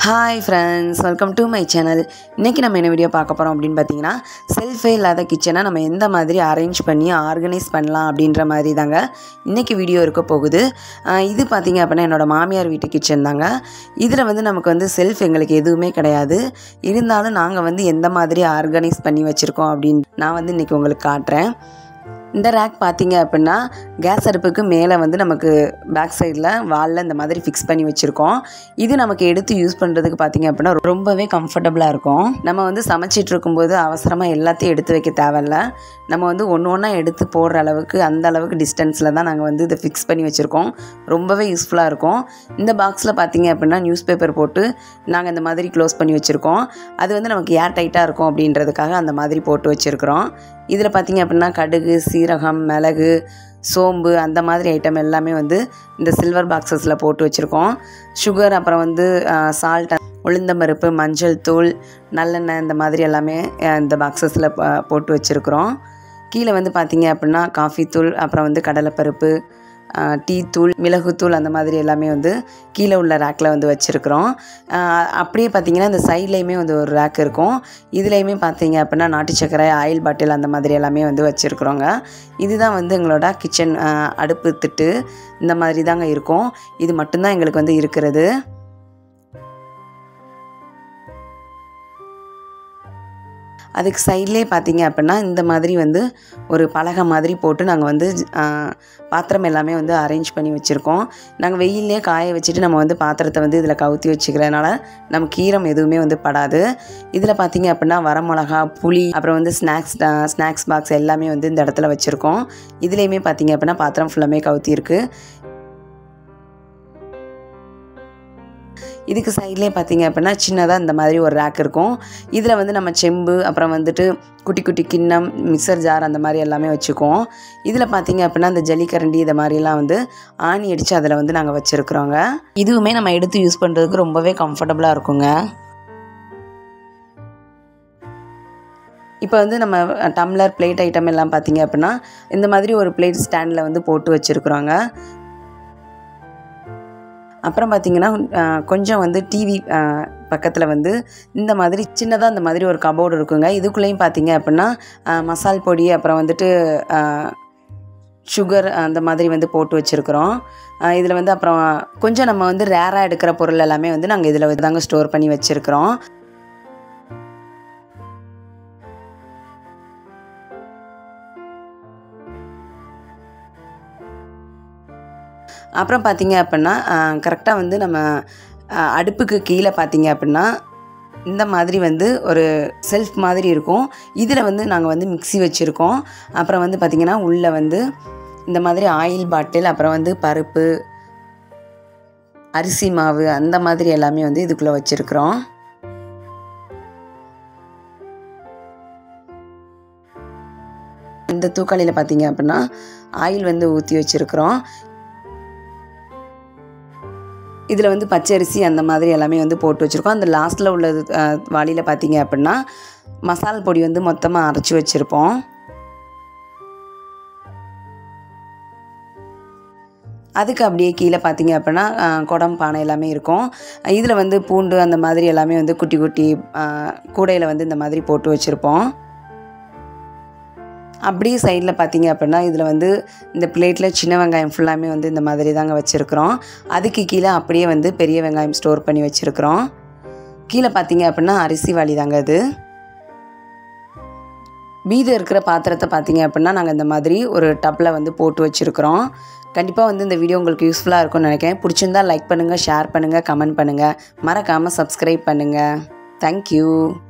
hi friends welcome to my channel இன்றைக்கி நம்ம என்ன வீடியோ பார்க்க போகிறோம் அப்படின்னு பார்த்தீங்கன்னா செல்ஃபே இல்லாத கிச்சனை நம்ம எந்த மாதிரி அரேஞ்ச் பண்ணி ஆர்கனைஸ் பண்ணலாம் அப்படின்ற மாதிரி தாங்க இன்றைக்கி வீடியோ இருக்க போகுது ஆஹ் இது பார்த்தீங்க அப்படின்னா என்னோடய மாமியார் வீட்டு கிச்சன் தாங்க இதில் வந்து நமக்கு வந்து செல்ஃப் எங்களுக்கு எதுவுமே கிடையாது இருந்தாலும் நாங்கள் வந்து எந்த மாதிரி ஆர்கனைஸ் பண்ணி வச்சுருக்கோம் அப்படின்னு நான் வந்து இன்றைக்கி உங்களுக்கு காட்டுறேன் இந்த ரேக் பார்த்தீங்க அப்படின்னா கேஸ் அடுப்புக்கு மேலே வந்து நமக்கு பேக் சைடில் வாலில் இந்த மாதிரி ஃபிக்ஸ் பண்ணி வச்சுருக்கோம் இது நமக்கு எடுத்து யூஸ் பண்ணுறதுக்கு பார்த்தீங்க அப்படின்னா ரொம்பவே கம்ஃபர்டபுளாக இருக்கும் நம்ம வந்து சமைச்சிட்டு இருக்கும்போது அவசரமாக எல்லாத்தையும் எடுத்து வைக்க தேவையில்ல நம்ம வந்து ஒன்று ஒன்றா எடுத்து போடுற அளவுக்கு அந்த அளவுக்கு டிஸ்டன்ஸில் தான் நாங்கள் வந்து இதை ஃபிக்ஸ் பண்ணி வச்சுருக்கோம் ரொம்பவே யூஸ்ஃபுல்லாக இருக்கும் இந்த பாக்ஸில் பார்த்தீங்க அப்படின்னா நியூஸ் பேப்பர் போட்டு நாங்கள் இந்த மாதிரி க்ளோஸ் பண்ணி வச்சுருக்கோம் அது வந்து நமக்கு ஏர் டைட்டாக இருக்கும் அப்படின்றதுக்காக அந்த மாதிரி போட்டு வச்சுருக்குறோம் இதில் பார்த்தீங்க அப்படின்னா கடுகு சீரகம் மிளகு சோம்பு அந்த மாதிரி ஐட்டம் எல்லாமே வந்து இந்த சில்வர் பாக்ஸஸில் போட்டு வச்சுருக்கோம் சுகர் அப்புறம் வந்து சால்ட் உளுந்தம்பருப்பு மஞ்சள் தூள் நல்லெண்ணெய் இந்த மாதிரி எல்லாமே அஹ், இந்த பாக்ஸஸில் போட்டு வச்சுருக்குறோம் கீழே வந்து பார்த்தீங்க அப்படின்னா காஃபி தூள் அப்புறம் வந்து கடலைப்பருப்பு ஆஹ், டீ தூள் மிளகுத்தூள் அந்த மாதிரி எல்லாமே வந்து கீழே உள்ள ரேக்கில் வந்து வச்சுருக்குறோம் ஆஹ், அப்படியே பார்த்தீங்கன்னா இந்த சைட்லேயுமே வந்து ஒரு ரேக் இருக்கும் இதுலேயுமே பார்த்தீங்க அப்படின்னா நாட்டு சக்கரை ஆயில் பாட்டில் அந்த மாதிரி எல்லாமே வந்து வச்சுருக்குறோங்க இதுதான் வந்து எங்களோட கிச்சன் அடுப்பு திட்டு இந்த மாதிரி தாங்க இருக்கும் இது மட்டும்தான் எங்களுக்கு வந்து இருக்கிறது அதுக்கு சைட்லேயே பார்த்தீங்க அப்படின்னா இந்த மாதிரி வந்து ஒரு பலகை மாதிரி போட்டு நாங்கள் வந்து ஆ, பாத்திரம் எல்லாமே வந்து அரேஞ்ச் பண்ணி வச்சுருக்கோம் நாங்கள் வெயிலே காய வச்சுட்டு நம்ம வந்து பாத்திரத்தை வந்து இதில் கவுத்தி வச்சுக்கிறதுனால நமக்கு ஈரம் எதுவுமே வந்து படாது இதில் பார்த்தீங்க அப்படின்னா வரமிளகா புளி அப்புறம் வந்து ஸ்நாக்ஸ் ஸ்நாக்ஸ் பாக்ஸ் எல்லாமே வந்து இந்த இடத்துல வச்சுருக்கோம் இதுலேயுமே பார்த்தீங்க அப்படின்னா பாத்திரம் ஃபுல்லாமே கவுத்தி இருக்குது இதுக்கு சைட்லேயே பார்த்தீங்க அப்படின்னா சின்னதாக இந்த மாதிரி ஒரு ரேக் இருக்கும் இதில் வந்து நம்ம செம்பு அப்புறம் வந்துட்டு குட்டி குட்டி கிண்ணம் மிக்சர் ஜார் அந்த மாதிரி எல்லாமே வச்சுக்குவோம் இதில் பார்த்தீங்க அப்படின்னா இந்த ஜல்லிக்கரண்டி இதை மாதிரிலாம் வந்து ஆணி அடித்து அதில் வந்து நாங்கள் வச்சுருக்குறோங்க இதுவுமே நம்ம எடுத்து யூஸ் பண்ணுறதுக்கு ரொம்பவே கம்ஃபர்டபுளாக இருக்குங்க இப்போ வந்து நம்ம டம்ளர் பிளேட் ஐட்டம் எல்லாம் பார்த்தீங்க அப்படின்னா இந்த மாதிரி ஒரு பிளேட் ஸ்டாண்டில் வந்து போட்டு வச்சுருக்குறோங்க அப்புறம் பார்த்தீங்கன்னா அஹ், கொஞ்சம் வந்து டிவி பக்கத்தில் வந்து இந்த மாதிரி சின்னதாக இந்த மாதிரி ஒரு கபோர்டு இருக்குங்க இதுக்குள்ளேயும் பார்த்தீங்க அப்படின்னா அஹ், மசால் பொடி அப்புறம் வந்துட்டு சுகர் அந்த மாதிரி வந்து போட்டு வச்சுருக்குறோம் இதில் வந்து அப்புறம் கொஞ்சம் நம்ம வந்து ரேராக எடுக்கிற பொருள் எல்லாமே வந்து நாங்கள் இதில் வந்து தாங்க ஸ்டோர் பண்ணி வச்சுருக்குறோம் அப்புறம் பார்த்தீங்க அப்படின்னா கரெக்டாக வந்து நம்ம அஹ், அடுப்புக்கு கீழே பார்த்தீங்க அப்படின்னா இந்த மாதிரி வந்து ஒரு செல்ஃப் மாதிரி இருக்கும் இதில் வந்து நாங்கள் வந்து மிக்ஸி வச்சுருக்கோம் அப்புறம் வந்து பார்த்திங்கன்னா உள்ளே வந்து இந்த மாதிரி ஆயில் பாட்டில் அப்புறம் வந்து பருப்பு அரிசி மாவு அந்த மாதிரி எல்லாமே வந்து இதுக்குள்ளே வச்சுருக்குறோம் இந்த தூக்காளியில் பார்த்தீங்க அப்படின்னா ஆயில் வந்து ஊற்றி வச்சுருக்குறோம் இதில் வந்து பச்சரிசி அந்த மாதிரி எல்லாமே வந்து போட்டு வச்சுருக்கோம் அந்த லாஸ்ட்டில் உள்ளது அஹ், வாளியில் பார்த்தீங்க அப்படின்னா மசால் பொடி வந்து மொத்தமாக அரைச்சி வச்சுருப்போம் அதுக்கு அப்படியே கீழே பார்த்தீங்க அப்படின்னா அஹ், குடம் பானை எல்லாமே இருக்கும் இதில் வந்து பூண்டு அந்த மாதிரி எல்லாமே வந்து குட்டி குட்டி கூடையில் வந்து இந்த மாதிரி போட்டு வச்சுருப்போம் அப்படியே சைடில் பார்த்தீங்க அப்படின்னா இதில் வந்து இந்த பிளேட்டில் சின்ன வெங்காயம் ஃபுல்லாமே வந்து இந்த மாதிரி தாங்க வச்சுருக்குறோம் அதுக்கு கீழே அப்படியே வந்து பெரிய வெங்காயம் ஸ்டோர் பண்ணி வச்சுருக்குறோம் கீழே பார்த்தீங்க அப்படின்னா அரிசி வாளி தாங்க அது மீதம் இருக்கிற பாத்திரத்தை பார்த்தீங்க அப்படின்னா நாங்கள் இந்த மாதிரி ஒரு டப்பில் வந்து போட்டு வச்சுருக்குறோம் கண்டிப்பாக வந்து இந்த வீடியோ உங்களுக்கு யூஸ்ஃபுல்லாக இருக்கும்னு நினைக்கிறேன் பிடிச்சிருந்தா லைக் பண்ணுங்கள் ஷேர் பண்ணுங்கள் கமெண்ட் பண்ணுங்கள் மறக்காமல் சப்ஸ்கிரைப் பண்ணுங்கள் தேங்க்யூ